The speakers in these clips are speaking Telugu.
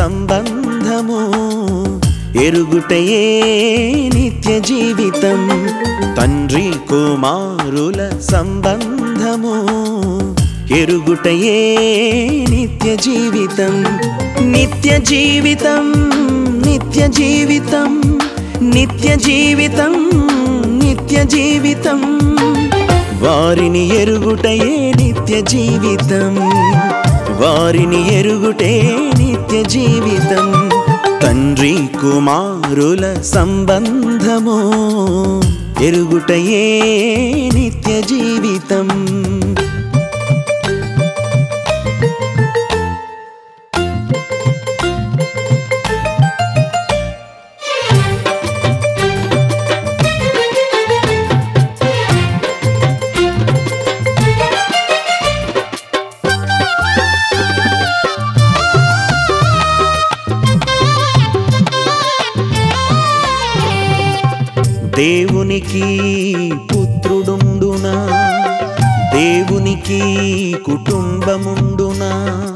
సంబంధము ఎరుగుటయే నిత్య జీవితం తండ్రి కుమారుల సంబంధము ఎరుగుటయే నిత్య జీవితం నిత్య జీవితం నిత్య జీవితం నిత్య జీవితం నిత్య జీవితం వారిని ఎరుగుటయే నిత్య జీవితం వారిని ఎరుగుటే నిత్య జీవితం తండ్రి కుమారుల సంబంధము ఎరుగుటయే నిత్య జీవితం దేవునికి పుత్రుడుండునా దేవునికి కుటుంబముండునా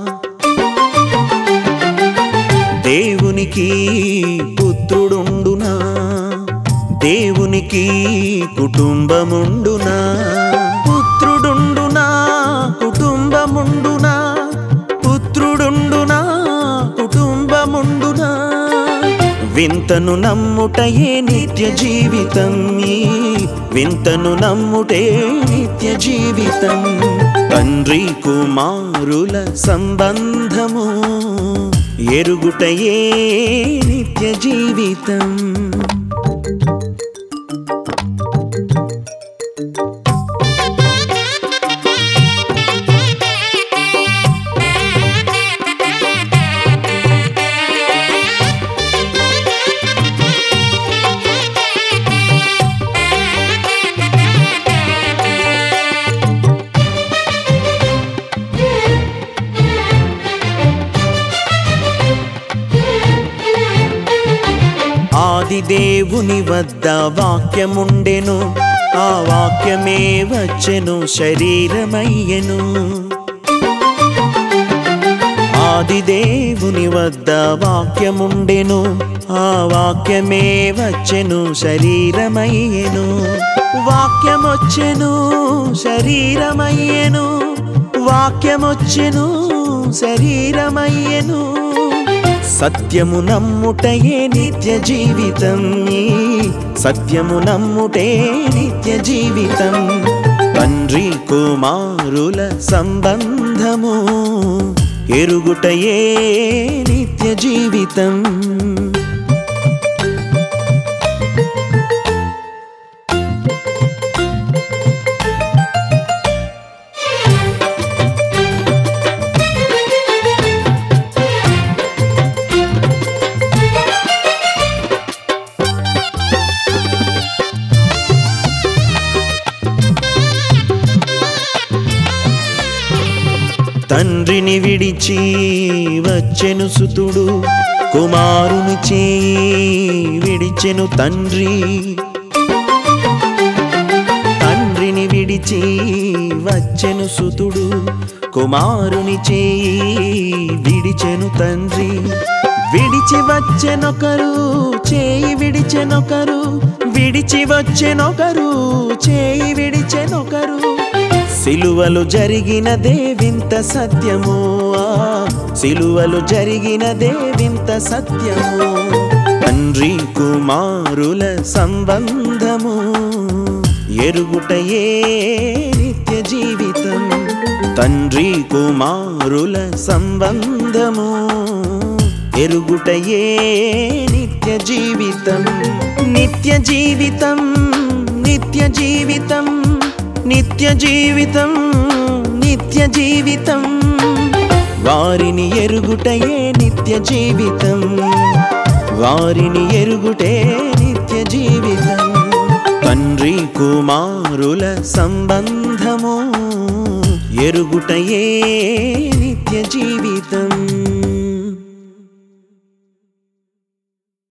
దేవునికి పుత్రుడుండునా దేవునికి కుటుంబముండునా పుత్రుడుండునా కుటుంబముండునా పుత్రుడుండునా కుటుంబముండునా వింతను నమ్ముటయే నిత్య జీవితం ఈ వింతను నమ్ముటే నిత్య జీవితం తండ్రి కుమారుల సంబంధము ఎరుగుటయే నిత్య జీవితం ఆది దేవుని వద్ద వాక్యముండెను ఆ వాక్యమే వచ్చెను శరీరమయ్యెను ఆది దేవుని వద్ద వాక్యముండెను ఆ వాక్యమే వచ్చెను శరీరమయ్యెను వాక్యమొచ్చెను శరీరమయ్యెను వాక్యమొచ్చెను శరీరమయ్యెను సత్యము నమ్ముటయే నిత్య జీవితం ఈ సత్యము నమ్ముటే నిత్య జీవితం తండ్రి కుమారుల సంబంధము ఎరుగుటయే నిత్య జీవితం తండ్రిని విడిచి వచ్చెను సుతుడు కుమారుని చేయి విడిచెను తండ్రి తండ్రిని విడిచి వచ్చెను సుతుడు కుమారుని చేయి విడిచెను తండ్రి విడిచి వచ్చెనొకరు చేయి విడిచెనొకరు విడిచి వచ్చెనొకరు చేయి విడిచెనొకరు సిలువలు జరిగినదే వింత సత్యము ఆ సిలువలు జరిగినదే వింత సత్యము తండ్రి కుమారుల సంబంధము ఎరుగుటయే నిత్య జీవితం తండ్రి కుమారుల సంబంధము ఎరుగుటయే నిత్య జీవితం నిత్య జీవితం నిత్య జీవితం నిత్య జీవితం నిత్య జీవితం వారిని ఎరుగుటయే నిత్య జీవితం వారిని ఎరుగుటే నిత్య జీవితం తండ్రి కుమారుల సంబంధము ఎరుగుటయే నిత్య జీవితం